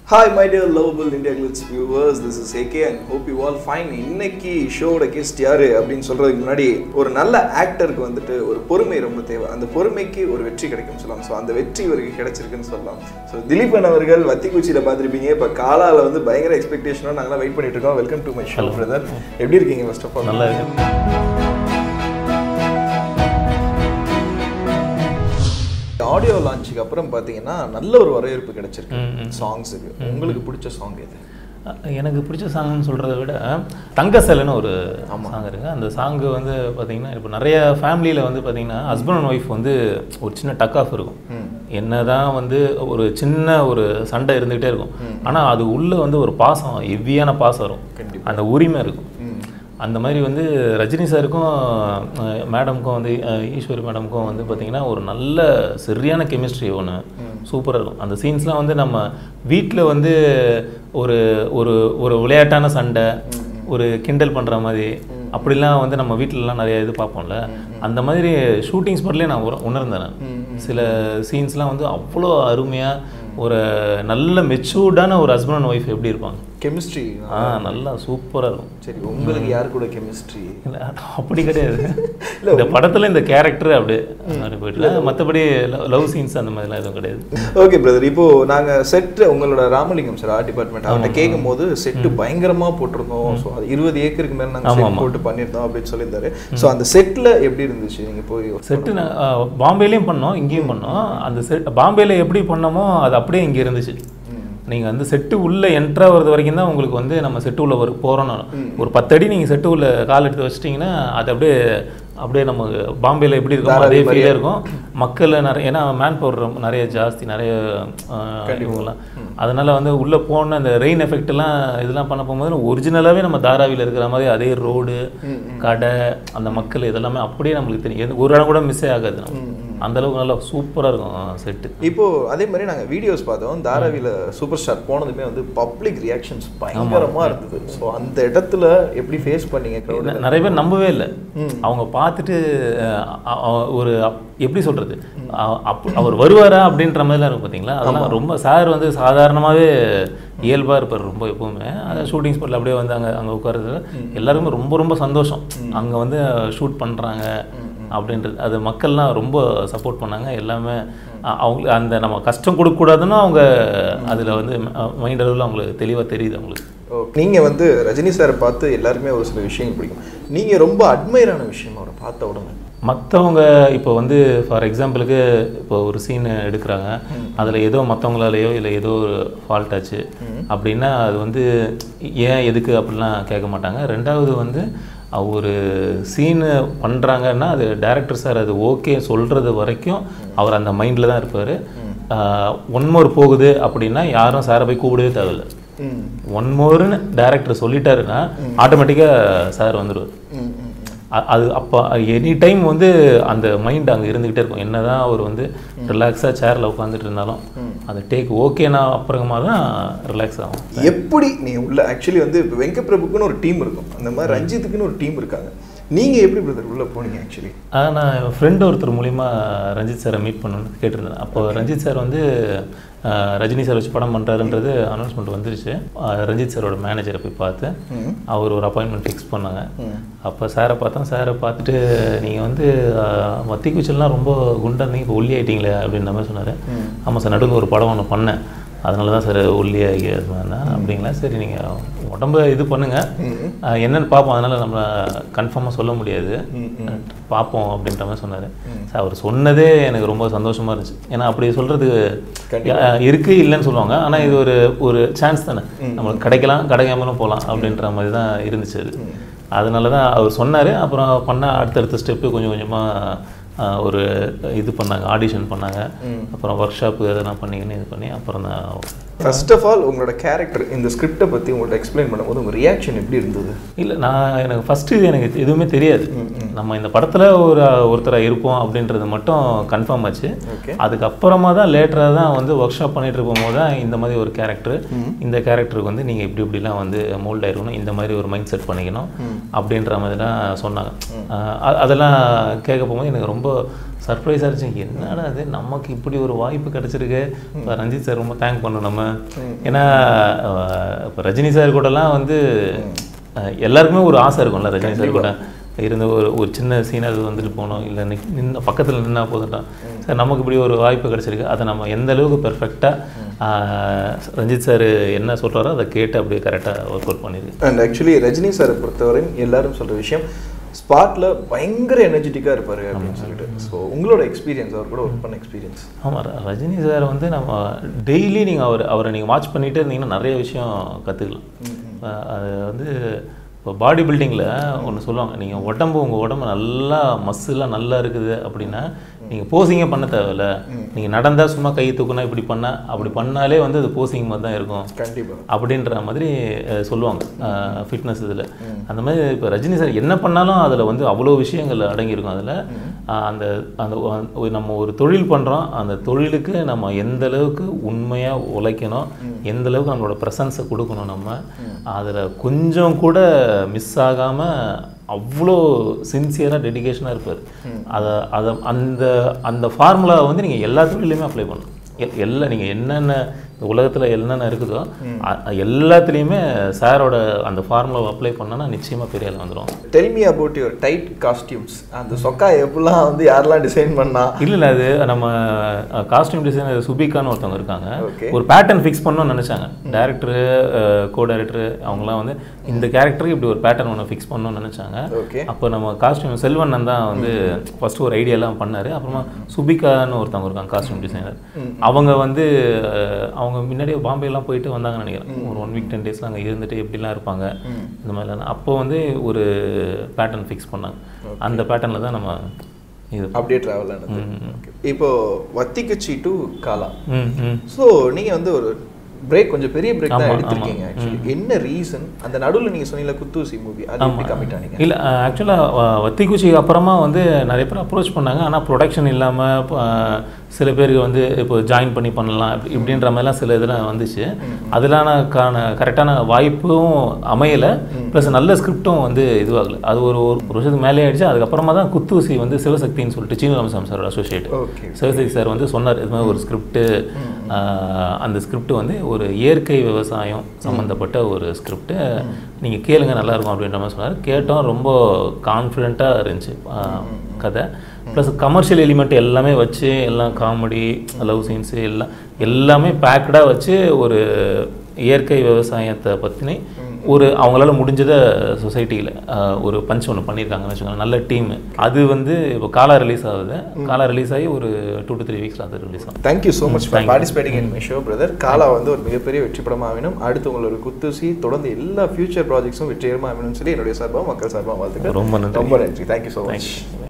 Hi my dear lovable India Glitz viewers this is AK and hope you all fine இன்னைக்கு ஷோவோட guest யாரு அப்படின்னு சொல்றதுக்கு முன்னாடி ஒரு நல்ல ஆக்டருக்கு வந்துட்டு ஒரு பொறுமை ரொம்ப தேவை அந்த பொறுமைக்கு ஒரு வெற்றி கிடைக்கும்னு சொல்லலாம் ஸோ அந்த வெற்றி இவருக்கு கிடைச்சிருக்குன்னு சொல்லலாம் ஸோ திலீபன் அவர்கள் வத்திக்குச்சியில் பார்த்துருப்பீங்க இப்போ காலால வந்து பயங்கர எக்ஸ்பெக்டேஷனோட நாங்களாம் வெயிட் பண்ணிட்டு இருக்கோம் welcome to my show brother எப்படி இருக்கீங்க ஃபர்ஸ்ட் ஆஃப் ஆல் நல்லா இருக்கு ஆடியோ லான்ச்சுக்கு அப்புறம் பார்த்தீங்கன்னா நல்ல ஒரு வரவேற்பு கிடைச்சிருக்கு சாங்ஸுக்கு உங்களுக்கு பிடிச்ச சாங் எது அஹ் எனக்கு பிடிச்ச சாங்னு சொல்கிறத விட தங்க சிலைன்னு ஒரு சாங் இருக்குது அந்த சாங்கு வந்து பார்த்தீங்கன்னா இப்போ நிறைய ஃபேமிலியில் வந்து பார்த்தீங்கன்னா ஹஸ்பண்ட் அண்ட் ஒய்ஃப் வந்து ஒரு சின்ன டக் ஆஃப் இருக்கும் என்னதான் வந்து ஒரு சின்ன ஒரு சண்டை இருந்துகிட்டே இருக்கும் ஆனால் அது உள்ளே வந்து ஒரு பாசம் ஹெவியான பாசம் வரும் அந்த உரிமை இருக்கும் அந்த மாதிரி வந்து ரஜினி சாருக்கும் அஹ், மேடம்க்கும் வந்து அஹ், ஈஸ்வரி மேடம்க்கும் வந்து பார்த்திங்கன்னா ஒரு நல்ல சரியான கெமிஸ்ட்ரி ஒன்று சூப்பராக இருக்கும் அந்த சீன்ஸ்லாம் வந்து நம்ம வீட்டில் வந்து ஒரு ஒரு ஒரு விளையாட்டான சண்டை ஒரு கிண்டல் பண்ணுற மாதிரி அப்படிலாம் வந்து நம்ம வீட்டிலலாம் நிறைய இது பார்ப்போம்ல அந்த மாதிரி ஷூட்டிங் ஸ்பாட்லேயே நான் உண- உணர்ந்தேன் நான் சில சீன்ஸ்லாம் வந்து அவ்வளோ அருமையாக ஒரு நல்ல மெச்சூர்டான ஒரு ஹஸ்பண்ட் அண்ட் ஒய்ஃப் எப்படி இருப்பாங்க கெமிஸ்ட்ரி ஆ நல்லா சூப்பராக இருக்கும் சரி உங்களுக்கு யார் கூட கெமிஸ்ட்ரி இல்ல, அப்படி கிடையாது இந்த படத்துல இந்த கேரக்டர் அப்படியே மாதிரி போயிட்டு மற்றபடி லவ் சீன்ஸ் அந்த மாதிரிலாம் எதுவும் கிடையாது ஓகே பிரதர் இப்போ நாங்க செட் உங்களோட ராமலிங்கம் சார் ஆர்ட் டிபார்ட்மெண்ட் அவர்கிட்ட கேட்கும் போது செட்டு பயங்கரமா போட்டிருந்தோம் ஸோ அது இருபது ஏக்கருக்கு மேல நாங்க செட் போட்டு பண்ணியிருந்தோம் அப்படின்னு சொல்லியிருந்தாரு ஸோ அந்த செட்ல எப்படி இருந்துச்சு நீங்க போய் செட்டு நான் ஆ, பாம்பேலையும் பண்ணோம் இங்கேயும் பண்ணோம் அந்த செட் பாம்பேல எப்படி பண்ணோமோ அது அப்படியே இங்கே இருந்துச்சு நீங்கள் வந்து செட்டு உள்ள என்ட்ரா வர்றது வரைக்கும் தான் உங்களுக்கு வந்து நம்ம செட்டு உள்ள ஒரு போகிறோம் ஒரு பத்தடி நீங்கள் செட்டு உள்ள கால் எடுத்து வச்சிட்டிங்கன்னா அது அப்படியே அப்படியே நம்ம பாம்பேல எப்படி இருக்கும் அதே ஃபீலே இருக்கும் மக்கள் நிறைய ஏன்னா மேன் பவர் நிறைய ஜாஸ்தி நிறைய ஆ, இவங்கெல்லாம் அதனால வந்து உள்ளே போன அந்த ரெயின் எஃபெக்ட் எல்லாம் இதெல்லாம் பண்ண போகும்போது ஒரிஜினலாகவே நம்ம தாராவியில் இருக்கிற மாதிரி அதே ரோடு கடை அந்த மக்கள் இதெல்லாமே அப்படியே நம்மளுக்கு தெரியும் எது- ஒரு இடம் கூட மிஸ்ஸே ஆகாது நம்ம. அந்த அளவுக்கு நல்லா சூப்பராக இருக்கும் செட்டு இப்போ அதே மாதிரி நாங்க வீடியோஸ் பார்த்தோம் தாராவில சூப்பர் ஸ்டார் போனதுமே வந்து பப்ளிக் ரியாக்ஷன்ஸ் பயங்கரமா இருந்தது ஸோ அந்த இடத்துல எப்படி ஃபேஸ் பண்ணீங்க crowd? ந- நிறைய பேர் நம்பவே இல்லை அவங்க பார்த்துட்டு அஹ், அ- அ- ஒரு அப்- எப்படி சொல்றது அ- அப்- அவர் வருவாரா அப்படின்ற மாதிரிலாம் இருக்கும் பார்த்தீங்களா அதெல்லாம் ரொம்ப சார் வந்து சாதாரணமாகவே இயல்பாக இருப்பார் ரொம்ப எப்பவுமே அதை ஷூட்டிங் ஸ்பாட்டில் அப்படியே வந்து அங்கே அங்கே உட்கார்றது எல்லாருமே ரொம்ப ரொம்ப சந்தோஷம் அங்கே வந்து ஷூட் பண்ணுறாங்க அப்படின்றது அது மக்கள்லாம் ரொம்ப சப்போர்ட் பண்ணாங்க எல்லாமே அ- அவங்க அந்த நம்ம கஷ்டம் கொடுக்கக்கூடாதுன்னு அவங்க அதில் வந்து மைண்ட் அளவில் அவங்களுக்கு தெளிவாக தெரியுது அவங்களுக்கு Okay. நீங்க வந்து ரஜினி சாரை பார்த்து எல்லாருமே ஒரு சில விஷயங்கள் பிடிக்கும் நீங்க ரொம்ப அட்மைரான விஷயம் அவரை பார்த்த உடனே மற்றவங்க இப்போ வந்து ஃபார் எக்ஸாம்பிளுக்கு இப்போ ஒரு சீன் எடுக்கிறாங்க அதில் ஏதோ மற்றவங்களாலேயோ இல்லை ஏதோ ஒரு ஃபால்ட் ஆச்சு அப்படின்னா அது வந்து ஏன் எதுக்கு அப்படிலாம் கேட்க மாட்டாங்க ரெண்டாவது வந்து ஒரு சீனு பண்ணுறாங்கன்னா அது டேரக்டர் சார் அது ஓகே சொல்கிறது வரைக்கும் அவர் அந்த மைண்டில் தான் இருப்பார் ஒன் மோர் போகுது அப்படின்னா யாரும் சாரை போய் கூப்பிடவே தேவையில்லை ஒன் மோர்னு டேரக்டர் சொல்லிட்டாருன்னா ஆட்டோமேட்டிக்காக சார் வந்துடுவார் அ- அது அப்போ எனி டைம் வந்து அந்த மைண்ட் அங்கே இருந்துக்கிட்டே இருக்கும் என்னதான் அவர் வந்து ரிலாக்ஸாக சேரில் உட்காந்துட்டு இருந்தாலும் அந்த டேக் ஓகேனா அப்புறமா தான் ரிலாக்ஸ் ஆகும் எப்படி நீ உள்ள ஆக்சுவலி வந்து இப்போ வெங்க பிரபுக்குன்னு ஒரு டீம் இருக்கும் அந்த மாதிரி ரஞ்சித்துக்குன்னு ஒரு டீம் இருக்காங்க நீங்க எப்படி பிரதர் உள்ள போனீங்க ஆக்சுவலி ஆஹ் நான் என் ஃப்ரெண்டு ஒருத்தர் மூலிமா ரஞ்சித் சாரை மீட் பண்ணணும்னு கேட்டிருந்தேன் அப்போ ரஞ்சித் சார் வந்து ஆஹ் ரஜினி சார் வச்சு படம் பண்ணுறாருன்றது அனௌன்ஸ்மெண்ட் வந்துருச்சு ஆஹ் ரஞ்சித் சாரோட மேனேஜரை போய் பார்த்து அவர் ஒரு அப்பாயின்மெண்ட் ஃபிக்ஸ் பண்ணாங்க அப்போ சாரை பார்த்தோம் சாரை பார்த்துட்டு நீங்கள் வந்து ஆஹ் மத்திக்குச்சல்லாம் ரொம்ப குண்டா இருந்தீங்க இப்போ ஒல்லி ஆயிட்டீங்களே அப்படின்ற மாதிரி சொன்னார் ஆமாம் சார் நடுவில் ஒரு படம் ஒன்று பண்ணேன் அதனால தான் சார் ஒல்லியாகி இருந்தேன் அப்படிங்களா சரி நீங்கள் உடம்ப இது பண்ணுங்கள் ஆஹ் என்னன்னு பார்ப்போம் அதனால் நம்ம கன்ஃபார்மாக சொல்ல முடியாது பார்ப்போம் அப்படின்ற மாதிரி சொன்னார் சார் அவர் சொன்னதே எனக்கு ரொம்ப சந்தோஷமாக இருந்துச்சு ஏன்னா அப்படி சொல்கிறது இருக்கு இல்லைன்னு சொல்லுவாங்க ஆனால் இது ஒரு ஒரு சான்ஸ் தானே நம்மளுக்கு கிடைக்கலாம் கிடைக்காமலும் போகலாம் அப்படின்ற மாதிரி தான் இருந்துச்சு அது அதனால தான் அவர் சொன்னார் அப்புறம் பண்ண அடுத்தடுத்த ஸ்டெப்பு கொஞ்சம் கொஞ்சமாக ஆஹ் ஒரு இது பண்ணாங்க ஆடிஷன் பண்ணாங்க அப்புறம் ஒர்க் ஷாப்பு அதெல்லாம் பண்ணிங்கன்னு இது பண்ணி அப்புறம் தான் ஃபர்ஸ்ட் ஆஃப் ஆல் உங்களோட கேரக்டர் இந்த ஸ்கிரிப்டை பற்றி உங்கள்ட்ட எக்ஸ்பிளைன் பண்ணும்போது உங்க ரியாக்ஷன் எப்படி இருந்தது இல்லை நான் எனக்கு ஃபஸ்ட்டு இது எனக்கு எதுவுமே தெரியாது நம்ம இந்த படத்தில் ஒரு ஒருத்தராக இருப்போம் அப்படின்றது மட்டும் கன்ஃபார்ம் ஆச்சு Okay. அதுக்கப்புறமா தான் லேட்டராக தான் வந்து ஒர்க் ஷாப் பண்ணிட்டு இருக்கும்போது தான் இந்த மாதிரி ஒரு கேரக்டர் இந்த கேரக்டருக்கு வந்து நீங்கள் இப்படி இப்படிலாம் வந்து மோல்ட் ஆயிருக்கணும் இந்த மாதிரி ஒரு மைண்ட் செட் பண்ணிக்கணும் அப்படின்ற மாதிரிலாம் சொன்னாங்க ஆஹ் அ- அதெல்லாம் கேட்க போகும்போது எனக்கு ரொம்ப சர்ப்ரைஸாக இருந்துச்சு என்னடா அது நமக்கு இப்படி ஒரு வாய்ப்பு கிடச்சிருக்கு இப்போ ரஞ்சித் சார் ரொம்ப தேங்க் பண்ணணும் நம்ம ஏன்னா இப்போ ரஜினி சார் கூடலாம் வந்து அஹ், எல்லாருக்குமே ஒரு ஆசை இருக்கும்ல ரஜினி சார் கூட இருந்த ஒரு ஒரு சின்ன சீனாவது வந்துட்டு போகணும் இல்லை நின்ன பக்கத்தில் நின்னா போதும்டா சார் நமக்கு இப்படி ஒரு வாய்ப்பு கிடச்சிருக்கு அதை நம்ம எந்த அளவுக்கு பெர்ஃபெக்டாக ரஞ்சித் சார் என்ன சொல்கிறாரோ அதை கேட்டு அப்படியே கரெக்டாக ஒர்க் அவுட் பண்ணியிருக்கு அண்ட் ஆக்சுவலி ரஜினி சாரை பொறுத்தவரை எல்லாரும் சொல்ற விஷயம் ஸ்பாட்ல பயங்கர எனர்ஜெட்டிக்காக இருப்பாரு அப்படின்னு சொல்லிட்டு ஸோ உங்களோட எக்ஸ்பீரியன்ஸ் அவர் கூட ஒர்க் பண்ண எக்ஸ்பீரியன்ஸ் ஆமாம் ரஜினி சார் வந்து நம்ம டெய்லி நீங்கள் அவர் அவரை நீங்கள் வாட்ச் பண்ணிகிட்டே இருந்தீங்கன்னா நிறைய விஷயம் கற்றுக்கலாம் அது வந்து இப்போ பாடி பில்டிங்கில் ஒன்று சொல்லுவாங்க நீங்கள் உடம்பு உங்கள் உடம்பு நல்லா மஸ்ஸெல்லாம் நல்லா இருக்குது அப்படின்னா நீங்கள் போசிங்கே பண்ண தேவையில்ல நீங்கள் நடந்தால் சும்மா கை தூக்குனா இப்படி பண்ணால் அப்படி பண்ணாலே வந்து அது போசிங் மாதிரி தான் இருக்கும் கண்டிப்பா அப்படின்ற மாதிரி அஹ், சொல்லுவாங்க ஃபிட்னஸ் இதில் அந்த மாதிரி இப்போ ரஜினி சார் என்ன பண்ணாலும் அதில் வந்து அவ்வளோ விஷயங்கள் அடங்கியிருக்கும் அதில் அந்த அந்த ஒ- நம்ம ஒரு தொழில் பண்ணுறோம் அந்த தொழிலுக்கு நம்ம எந்த அளவுக்கு உண்மையாக உழைக்கணும் எந்த அளவுக்கு நம்மளோட ப்ரெசன்ஸை கொடுக்கணும் நம்ம அதில் கொஞ்சம் கூட மிஸ் ஆகாமல் அவ்வளோ சின்சியராக டெடிகேஷனாக இருப்பார் அதை அதை அந்த அந்த ஃபார்முலாவை வந்து நீங்கள் எல்லா தொழிலையுமே அப்ளை பண்ணணும் எல்- எல்லா நீங்கள் என்னென்ன இந்த உலகத்தில் என்னென்ன இருக்குதோ அ- எல்லாத்துலேயுமே சாரோட அந்த ஃபார்முலாவை அப்ளை பண்ணோன்னா நிச்சயமாக பெரிய ஆள் வந்துடும் tell me about your tight costumes அந்த சொக்கா எப்படிலாம் வந்து யாரெல்லாம் டிசைன் பண்ணா இல்லை இல்லை அது நம்ம காஸ்டியூம் டிசைனர் சுபிகான்னு ஒருத்தவங்க இருக்காங்க Okay. ஒரு பேட்டர்ன் ஃபிக்ஸ் பண்ணணும்னு நினச்சாங்க டேரக்டரு கோ டேரக்டரு அவங்களாம் வந்து இந்த கேரக்டருக்கு இப்படி ஒரு பேட்டர்ன் ஒன்று ஃபிக்ஸ் பண்ணணும்னு நினச்சாங்க ஓகே அப்போ நம்ம காஸ்டியூம் செல்வண்ணன் தான் வந்து ஃபர்ஸ்ட் ஒரு ஐடியாலாம் பண்ணார் அப்புறமா சுபிகான்னு ஒருத்தவங்க இருக்காங்க காஸ்டியூம் டிசைனர் அவங்க வந்து அஹ், அவங்க முன்னாடியே பாம்பேலாம் போயிட்டு வந்தாங்கன்னு நினைக்கிறேன் ஒரு ஒன் வீக் டென் டேஸ்ல அங்கே இருந்துட்டு எப்படிலாம் இருப்பாங்க இந்த மாதிரிலாம் அப்போ வந்து ஒரு பேட்டர்ன் ஃபிக்ஸ் பண்ணாங்க அந்த பேட்டர்னில் தான் நம்ம இது அப்படியே ட்ராவல் ஆனது Okay. இப்போ வத்திக்குச்சி டு காலா ம் ம் ஸோ நீங்க வந்து ஒரு பிரேக் கொஞ்சம் பெரிய பிரேக் தான் ஆமா, எடுத்திருக்கீங்க ஆமா. ஆக்சுவலி என்ன ரீசன் அந்த நடுவுல நீங்க சொன்னீங்க குத்தூசி மூவி அது எப்படி கமிட் ஆனீங்க இல்லை ஆக்சுவலாக வத்திக்குச்சிக்கு அப்புறமா வந்து நிறைய பேர் அப்ரோச் பண்ணாங்க ஆனால் ப்ரொடக்ஷன் இல்லாமல் சில பேருக்கு வந்து இப்போ ஜாயின் பண்ணி பண்ணலாம் இப்படி- இப்படின்ற மாதிரிலாம் சில இதெல்லாம் வந்துச்சு அதெல்லாம்கான கரெக்டான வாய்ப்பும் அமையலை ப்ளஸ் நல்ல ஸ்கிரிப்டும் வந்து இதுவாகல அது ஒரு ஒரு வருஷத்துக்கு மேலே ஆயிடுச்சு அதுக்கப்புறமா தான் குத்தூசி வந்து சிவசக்தின்னு சொல்லிட்டு சீனு ராமசாமி சாரோட அசோசியேட் ஓகே சிவசக்தி சார் வந்து சொன்னார் இது மாதிரி ஒரு ஸ்கிரிப்ட் அந்த ஸ்கிரிப்ட் வந்து ஒரு இயற்கை விவசாயம் சம்மந்தப்பட்ட ஒரு ஸ்கிரிப்ட் நீங்கள் கேளுங்க நல்லா இருக்கும் அப்படின்ற மாதிரி சொன்னார் கேட்டோம் ரொம்ப கான்ஃபிடென்ட்டாக இருந்துச்சு ஆஹ், கதை ப்ளஸ் கமர்ஷியல் எலிமெண்ட் எல்லாமே வச்சு எல்லாம் காமெடி லவ் சீன்ஸு எல்லாம் எல்லாமே பேக்கடாக வச்சு ஒரு இயற்கை விவசாயத்தை பற்றினி ஒரு அவங்களால முடிஞ்சதை சொசைட்டியில் ஒரு பஞ்ச் ஒன்று பண்ணியிருக்காங்கன்னு வச்சுக்கோங்க நல்ல டீம் அது வந்து இப்போ காலா ரிலீஸ் ஆகுது காலா ரிலீஸ் ஆகி ஒரு டூ டு த்ரீ வீக்ஸில் அது ரிலீஸ் ஆகும் thank you so much for participating in my show brother Kaala வந்து ஒரு மிகப்பெரிய வெற்றி படமாக வேணும் அடுத்து உங்களோட குத்தூசி தொடர்ந்து எல்லா ஃபியூச்சர் ப்ராஜெக்ட்ஸும் வெற்றிகரமாக வேணும்னு சொல்லி என்னுடைய சார்பாக மக்கள் சார்பாக வாழ்த்துக்கள் ரொம்ப நன்றி ரொம்ப நன்றி தேங்க்யூ ஸோ மச் தேங்க்யூ